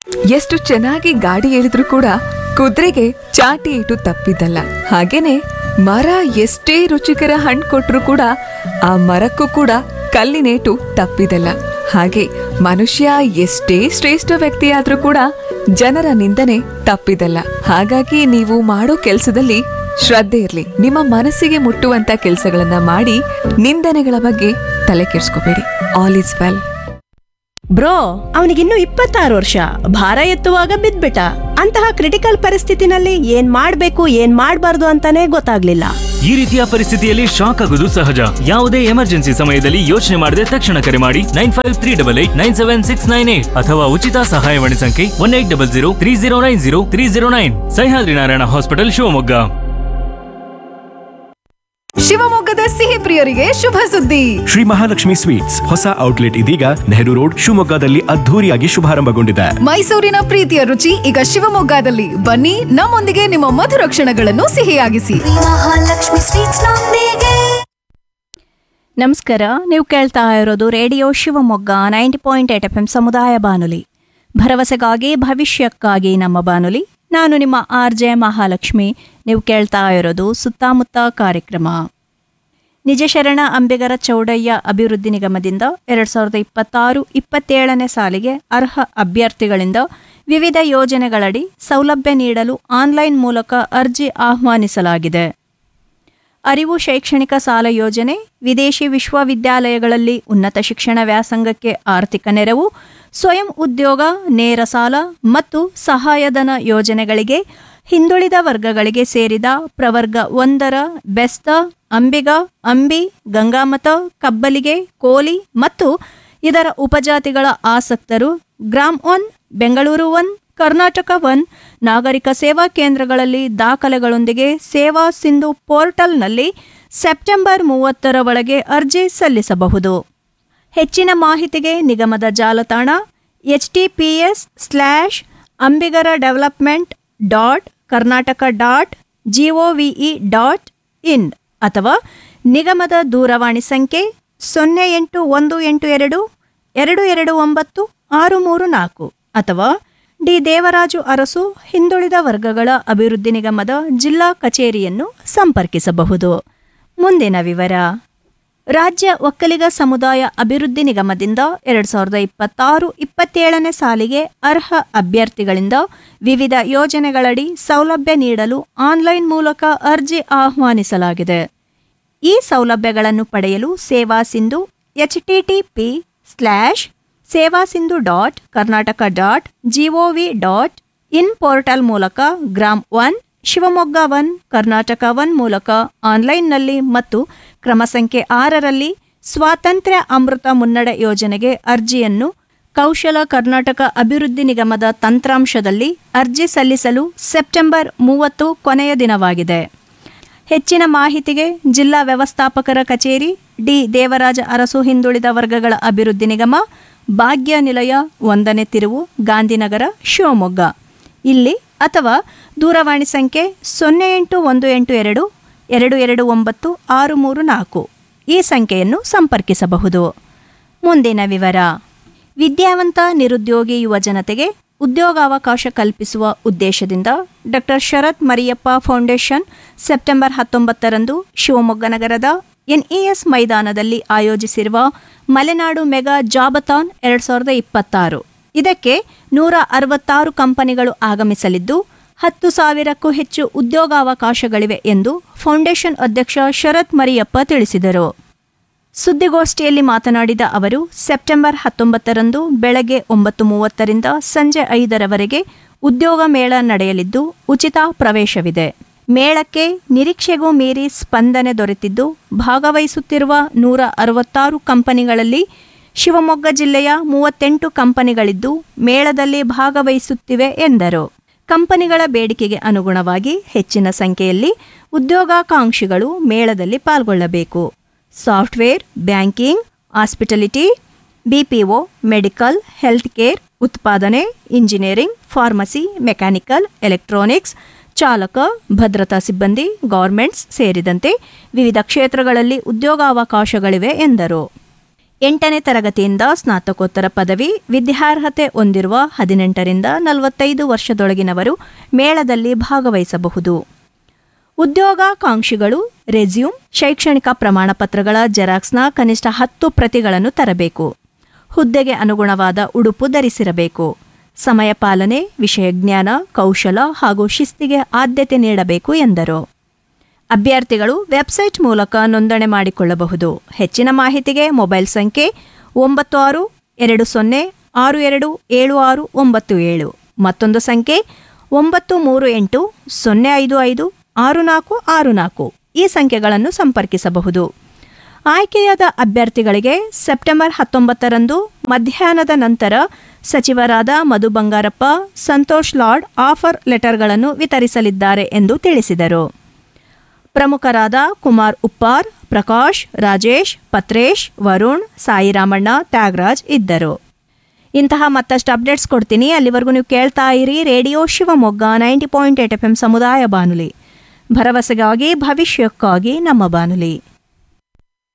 ಎಷ್ಟು ಚೆನ್ನಾಗಿ ಗಾಡಿ ಎಳೆದ್ರೂ ಕೂಡ ಕುದುರೆಗೆ ಚಾಟಿ ಇಟ್ಟು ತಪ್ಪಿದ್ದಲ್ಲ ಹಾಗೇನೆ ಮರ ಎಷ್ಟೇ ರುಚಿಕರ ಹಣ್ಣು ಕೊಟ್ರು ಕೂಡ ಆ ಮರಕ್ಕೂ ಕೂಡ ಕಲ್ಲಿನೇಟು ತಪ್ಪಿದಲ್ಲ ಹಾಗೆ ಮನುಷ್ಯ ಎಷ್ಟೇ ಶ್ರೇಷ್ಠ ವ್ಯಕ್ತಿಯಾದ್ರೂ ಕೂಡ ಜನರ ನಿಂದನೆ ತಪ್ಪಿದಲ್ಲ ಹಾಗಾಗಿ ನೀವು ಮಾಡೋ ಕೆಲಸದಲ್ಲಿ ಶ್ರದ್ಧೆ ಇರ್ಲಿ ನಿಮ್ಮ ಮನಸ್ಸಿಗೆ ಮುಟ್ಟುವಂತ ಕೆಲಸಗಳನ್ನ ಮಾಡಿ ನಿಂದನೆಗಳ ಬಗ್ಗೆ ತಲೆ ಕೆಡ್ಸ್ಕೋಬೇಡಿ ಆಲ್ ಇಸ್ ವೆಲ್ ಬ್ರೋ ಅವನಿಗಿನ್ನು ಇಪ್ಪತ್ತಾರು ವರ್ಷ ಭಾರ ಎತ್ತುವಾಗ ಬಿದ್ಬಿಟ್ಟ ಅಂತಹ ಕ್ರಿಟಿಕಲ್ ಪರಿಸ್ಥಿತಿನಲ್ಲಿ ಏನ್ ಮಾಡ್ಬೇಕು ಏನ್ ಮಾಡ್ಬಾರ್ದು ಅಂತಾನೆ ಗೊತ್ತಾಗ್ಲಿಲ್ಲ ಈ ರೀತಿಯ ಪರಿಸ್ಥಿತಿಯಲ್ಲಿ ಶಾಕ್ ಆಗುವುದು ಸಹಜ ಯಾವುದೇ ಎಮರ್ಜೆನ್ಸಿ ಸಮಯದಲ್ಲಿ ಯೋಚನೆ ಮಾಡದೆ ತಕ್ಷಣ ಕರೆ ಮಾಡಿ nine five three double eight nine seven six nine eight ಅಥವಾ ಉಚಿತ ಸಹಾಯವಾಣಿ ಸಂಖ್ಯೆ one eight double zero three zero nine zero three zero nine Sahyadri Narayana hospital Shivamogga ಶಿವಮೊಗ್ಗದ ಸಿಹಿ ಪ್ರಿಯರಿಗೆ ಶುಭ ಸುದ್ದಿ ಶ್ರೀ ಮಹಾಲಕ್ಷ್ಮಿ ಸ್ವೀಟ್ಸ್ ಹೊಸ ಔಟ್ಲೆಟ್ ಇದೀಗ ನೆಹರು ರೋಡ್ ಶಿವಮೊಗ್ಗದಲ್ಲಿ ಅದ್ಧೂರಿಯಾಗಿ ಶುಭಾರಂಭಗೊಂಡಿದೆ ಮೈಸೂರಿನ ಪ್ರೀತಿಯ ರುಚಿ ಈಗ ಶಿವಮೊಗ್ಗದಲ್ಲಿ ಬನ್ನಿ ನಮ್ಮೊಂದಿಗೆ ನಿಮ್ಮ ಮಧುರ ಕ್ಷಣಗಳನ್ನು ಸಿಹಿಯಾಗಿಸಿ ಮಹಾಲಕ್ಷ್ಮಿ ಸ್ವೀಟ್ಸ್ ನೊಂದಿಗೆ ನಮಸ್ಕಾರ ನೀವು ಕೇಳ್ತಾ ಇರೋದು radio Shivamogga ninety point eight F M ಸಮುದಾಯ ಬಾನುಲಿ ಭರವಸೆಗಾಗಿ ಭವಿಷ್ಯಕ್ಕಾಗಿ ನಮ್ಮ ಬಾನುಲಿ ನಾನು ನಿಮ್ಮ ಆರ್ ಜೆ ಮಹಾಲಕ್ಷ್ಮಿ ನೀವು ಕೇಳ್ತಾ ಇರೋದು ಸುತ್ತಮುತ್ತ ಕಾರ್ಯಕ್ರಮ ನಿಜ ಶರಣ ಅಂಬಿಗರ ಚೌಡಯ್ಯ ಅಭಿವೃದ್ಧಿ ನಿಗಮದಿಂದ ಎರಡು ಸಾವಿರದ ಇಪ್ಪತ್ತಾರು ಇಪ್ಪತ್ತೇಳನೇ ಸಾಲಿಗೆ ಅರ್ಹ ಅಭ್ಯರ್ಥಿಗಳಿಂದ ವಿವಿಧ ಯೋಜನೆಗಳಡಿ ಸೌಲಭ್ಯ ನೀಡಲು ಆನ್ಲೈನ್ ಮೂಲಕ ಅರ್ಜಿ ಆಹ್ವಾನಿಸಲಾಗಿದೆ ಅರಿವು ಶೈಕ್ಷಣಿಕ ಸಾಲ ಯೋಜನೆ ವಿದೇಶಿ ವಿಶ್ವವಿದ್ಯಾಲಯಗಳಲ್ಲಿ ಉನ್ನತ ಶಿಕ್ಷಣ ವ್ಯಾಸಂಗಕ್ಕೆ ಆರ್ಥಿಕ ನೆರವು ಸ್ವಯಂ ಉದ್ಯೋಗ ನೇರ ಸಾಲ ಮತ್ತು ಸಹಾಯಧನ ಯೋಜನೆಗಳಿಗೆ ಹಿಂದುಳಿದ ವರ್ಗಗಳಿಗೆ ಸೇರಿದ ಪ್ರವರ್ಗ ಒಂದರ ಬೆಸ್ತ ಅಂಬಿಗ ಅಂಬಿ ಗಂಗಾಮತ ಕಬ್ಬಲಿಗೆ ಕೋಲಿ ಮತ್ತು ಇದರ ಉಪಜಾತಿಗಳ ಆಸಕ್ತರು gram one Bengaluru one Karnataka one ನಾಗರಿಕ ಸೇವಾ ಕೇಂದ್ರಗಳಲ್ಲಿ ದಾಖಲೆಗಳೊಂದಿಗೆ ಸೇವಾ ಸಿಂಧು ಪೋರ್ಟಲ್ನಲ್ಲಿ ಸೆಪ್ಟೆಂಬರ್ ಮೂವತ್ತರ ಒಳಗೆ ಅರ್ಜಿ ಸಲ್ಲಿಸಬಹುದು ಹೆಚ್ಚಿನ ಮಾಹಿತಿಗೆ ನಿಗಮದ ಜಾಲತಾಣ H T P S slash Ambigara development dot Karnataka dot gov dot in ಅಥವಾ ನಿಗಮದ ದೂರವಾಣಿ ಸಂಖ್ಯೆ ಸೊನ್ನೆ ಎಂಟು ಒಂದು ಎಂಟು ಎರಡು ಎರಡು ಎರಡು ಒಂಬತ್ತು ಆರು ಮೂರು ನಾಲ್ಕು ಅಥವಾ ಡಿ ದೇವರಾಜು ಅರಸು ಹಿಂದುಳಿದ ವರ್ಗಗಳ ಅಭಿವೃದ್ಧಿ ನಿಗಮದ ಜಿಲ್ಲಾ ಕಚೇರಿಯನ್ನು ಸಂಪರ್ಕಿಸಬಹುದು ಮುಂದಿನ ವಿವರ ರಾಜ್ಯ ಒಕ್ಕಲಿಗ ಸಮುದಾಯ ಅಭಿವೃದ್ಧಿ ನಿಗಮದಿಂದ ಎರಡು ಸಾವಿರದ ಇಪ್ಪತ್ತಾರು ಇಪ್ಪತ್ತೇಳನೇ ಸಾಲಿಗೆ ಅರ್ಹ ಅಭ್ಯರ್ಥಿಗಳಿಂದ ವಿವಿಧ ಯೋಜನೆಗಳಡಿ ಸೌಲಭ್ಯ ನೀಡಲು ಆನ್ಲೈನ್ ಮೂಲಕ ಅರ್ಜಿ ಆಹ್ವಾನಿಸಲಾಗಿದೆ ಈ ಸೌಲಭ್ಯಗಳನ್ನು ಪಡೆಯಲು Seva Sindhu H T T P slash Seva Sindhu dot Karnataka dot gov dot in portal ಮೂಲಕ gram one Shivamogga one Karnataka one ಮೂಲಕ ಆನ್ಲೈನ್ನಲ್ಲಿ ಮತ್ತು ಕ್ರಮ ಸಂಖ್ಯೆ ಆರರಲ್ಲಿ ಸ್ವಾತಂತ್ರ್ಯ ಅಮೃತ ಮುನ್ನಡೆ ಯೋಜನೆಗೆ ಅರ್ಜಿಯನ್ನು ಕೌಶಲ ಕರ್ನಾಟಕ ಅಭಿವೃದ್ಧಿ ನಿಗಮದ ತಂತ್ರಾಂಶದಲ್ಲಿ ಅರ್ಜಿ ಸಲ್ಲಿಸಲು ಸೆಪ್ಟೆಂಬರ್ ಮೂವತ್ತು ಕೊನೆಯ ದಿನವಾಗಿದೆ ಹೆಚ್ಚಿನ ಮಾಹಿತಿಗೆ ಜಿಲ್ಲಾ ವ್ಯವಸ್ಥಾಪಕರ ಕಚೇರಿ ಡಿ ದೇವರಾಜ ಅರಸು ಹಿಂದುಳಿದ ವರ್ಗಗಳ ಅಭಿವೃದ್ಧಿ ನಿಗಮ ಭಾಗ್ಯ ನಿಲಯ ಒಂದನೇ ತಿರುವು ಗಾಂಧಿನಗರ ಶಿವಮೊಗ್ಗ ಇಲ್ಲಿ ಅಥವಾ ದೂರವಾಣಿ ಸಂಖ್ಯೆ ಸೊನ್ನೆ ಎಂಟು ಒಂದು ಎಂಟು ಎರಡು ಎರಡು ಎರಡು ಒಂಬತ್ತು ಆರು ಮೂರು ನಾಲ್ಕು ಈ ಸಂಖ್ಯೆಯನ್ನು ಸಂಪರ್ಕಿಸಬಹುದು ಮುಂದಿನ ವಿವರ ವಿದ್ಯಾವಂತ ನಿರುದ್ಯೋಗಿ ಯುವ ಜನತೆಗೆ ಉದ್ಯೋಗಾವಕಾಶ ಕಲ್ಪಿಸುವ ಉದ್ದೇಶದಿಂದ doctor Sharath Mariyappa foundation September ಹತ್ತೊಂಬತ್ತರಂದು ಶಿವಮೊಗ್ಗ ನಗರದ ಎನ್ಇಎಸ್ ಮೈದಾನದಲ್ಲಿ ಆಯೋಜಿಸಿರುವ ಮಲೆನಾಡು ಮೆಗಾ ಜಾಬಥಾನ್ ಎರಡು ಸಾವಿರದ ಇಪ್ಪತ್ತಾರು ಇದಕ್ಕೆ ನೂರ ಅರವತ್ತಾರು ಕಂಪನಿಗಳು ಆಗಮಿಸಲಿದ್ದು ಹತ್ತು ಸಾವಿರಕ್ಕೂ ಹೆಚ್ಚು ಉದ್ಯೋಗಾವಕಾಶಗಳಿವೆ ಎಂದು ಫೌಂಡೇಶನ್ ಅಧ್ಯಕ್ಷ ಶರತ್ ಮರಿಯಪ್ಪ ತಿಳಿಸಿದರು ಸುದ್ದಿಗೋಷ್ಠಿಯಲ್ಲಿ ಮಾತನಾಡಿದ ಅವರು ಸೆಪ್ಟೆಂಬರ್ ಹತ್ತೊಂಬತ್ತರಂದು ಬೆಳಗ್ಗೆ ಒಂಬತ್ತು ಮೂವತ್ತರಿಂದ ಸಂಜೆ ಐದರವರೆಗೆ ಉದ್ಯೋಗ ಮೇಳ ನಡೆಯಲಿದ್ದು ಉಚಿತ ಪ್ರವೇಶವಿದೆ ಮೇಳಕ್ಕೆ ನಿರೀಕ್ಷೆಗೂ ಮೀರಿ ಸ್ಪಂದನೆ ದೊರೆತಿದ್ದು ಭಾಗವಹಿಸುತ್ತಿರುವ ನೂರ ಅರವತ್ತಾರು ಕಂಪನಿಗಳಲ್ಲಿ ಶಿವಮೊಗ್ಗ ಜಿಲ್ಲೆಯ ಮೂವತ್ತೆಂಟು ಕಂಪನಿಗಳಿದ್ದು ಮೇಳದಲ್ಲಿ ಭಾಗವಹಿಸುತ್ತಿವೆ ಎಂದರು ಕಂಪನಿಗಳ ಬೇಡಿಕೆಗೆ ಅನುಗುಣವಾಗಿ ಹೆಚ್ಚಿನ ಸಂಖ್ಯೆಯಲ್ಲಿ ಉದ್ಯೋಗಾಕಾಂಕ್ಷಿಗಳು ಮೇಳದಲ್ಲಿ ಪಾಲ್ಗೊಳ್ಳಬೇಕು software banking hospitality BPO medical health care ಉತ್ಪಾದನೆ ಇಂಜಿನಿಯರಿಂಗ್ ಫಾರ್ಮಸಿ ಮೆಕ್ಯಾನಿಕಲ್ ಎಲೆಕ್ಟ್ರಾನಿಕ್ಸ್ ಚಾಲಕ ಭದ್ರತಾ ಸಿಬ್ಬಂದಿ ಗೌರ್ಮೆಂಟ್ಸ್ ಸೇರಿದಂತೆ ವಿವಿಧ ಕ್ಷೇತ್ರಗಳಲ್ಲಿ ಉದ್ಯೋಗಾವಕಾಶಗಳಿವೆ ಎಂದರು ಎಂಟನೇ ತರಗತಿಯಿಂದ ಸ್ನಾತಕೋತ್ತರ ಪದವಿ ವಿದ್ಯಾರ್ಹತೆ ಹೊಂದಿರುವ ಹದಿನೆಂಟರಿಂದ ನಲವತ್ತೈದು ವರ್ಷದೊಳಗಿನವರು ಮೇಳದಲ್ಲಿ ಭಾಗವಹಿಸಬಹುದು ಉದ್ಯೋಗಾಕಾಂಕ್ಷಿಗಳು ರೆಸ್ಯೂಮ್ ಶೈಕ್ಷಣಿಕ ಪ್ರಮಾಣಪತ್ರಗಳ ಜೆರಾಕ್ಸ್ನ ಕನಿಷ್ಠ ಹತ್ತು ಪ್ರತಿಗಳನ್ನು ತರಬೇಕು ಹುದ್ದೆಗೆ ಅನುಗುಣವಾದ ಉಡುಪು ಧರಿಸಿರಬೇಕು ಸಮಯ ಪಾಲನೆ ವಿಷಯ ಜ್ಞಾನ ಕೌಶಲ ಹಾಗೂ ಶಿಸ್ತಿಗೆ ಆದ್ಯತೆ ನೀಡಬೇಕು ಎಂದರು ಅಭ್ಯರ್ಥಿಗಳು ವೆಬ್ಸೈಟ್ ಮೂಲಕ ನೋಂದಣಿ ಮಾಡಿಕೊಳ್ಳಬಹುದು ಹೆಚ್ಚಿನ ಮಾಹಿತಿಗೆ ಮೊಬೈಲ್ ಸಂಖ್ಯೆ ಒಂಬತ್ತು ಆರು ಎರಡು ಸೊನ್ನೆ ಆರು ಎರಡು ಏಳು ಆರು ಒಂಬತ್ತು ಏಳು ಮತ್ತೊಂದು ಸಂಖ್ಯೆ ಒಂಬತ್ತು ಮೂರು ಎಂಟು ಸೊನ್ನೆ ಐದು ಐದು ಆರು ನಾಲ್ಕು ಆರು ನಾಲ್ಕು ಈ ಸಂಖ್ಯೆಗಳನ್ನು ಸಂಪರ್ಕಿಸಬಹುದು ಆಯ್ಕೆಯಾದ ಅಭ್ಯರ್ಥಿಗಳಿಗೆ ಸೆಪ್ಟೆಂಬರ್ ಹತ್ತೊಂಬತ್ತರಂದು ಮಧ್ಯಾಹ್ನದ ನಂತರ ಸಚಿವರಾದ ಮಧು ಬಂಗಾರಪ್ಪ ಸಂತೋಷ್ ಲಾಡ್ ಆಫರ್ ಲೆಟರ್ಗಳನ್ನು ವಿತರಿಸಲಿದ್ದಾರೆ ಎಂದು ತಿಳಿಸಿದರು ಪ್ರಮುಖರಾದ ಕುಮಾರ್ ಉಪ್ಪಾರ್ ಪ್ರಕಾಶ್ ರಾಜೇಶ್ ಪತ್ರೇಶ್ ವರುಣ್ ಸಾಯಿರಾಮಣ್ಣ ತ್ಯಾಗರಾಜ್ ಇದ್ದರು ಇಂತಹ ಮತ್ತಷ್ಟು ಅಪ್ಡೇಟ್ಸ್ ಕೊಡ್ತೀನಿ ಅಲ್ಲಿವರೆಗೂ ನೀವು ಕೇಳ್ತಾ ಇರಿ radio Shivamogga ninety point eight F M ಸಮುದಾಯ ಬಾನುಲಿ ಭರವಸೆಗಾಗಿ ಭವಿಷ್ಯಕ್ಕಾಗಿ ನಮ್ಮ ಬಾನುಲಿ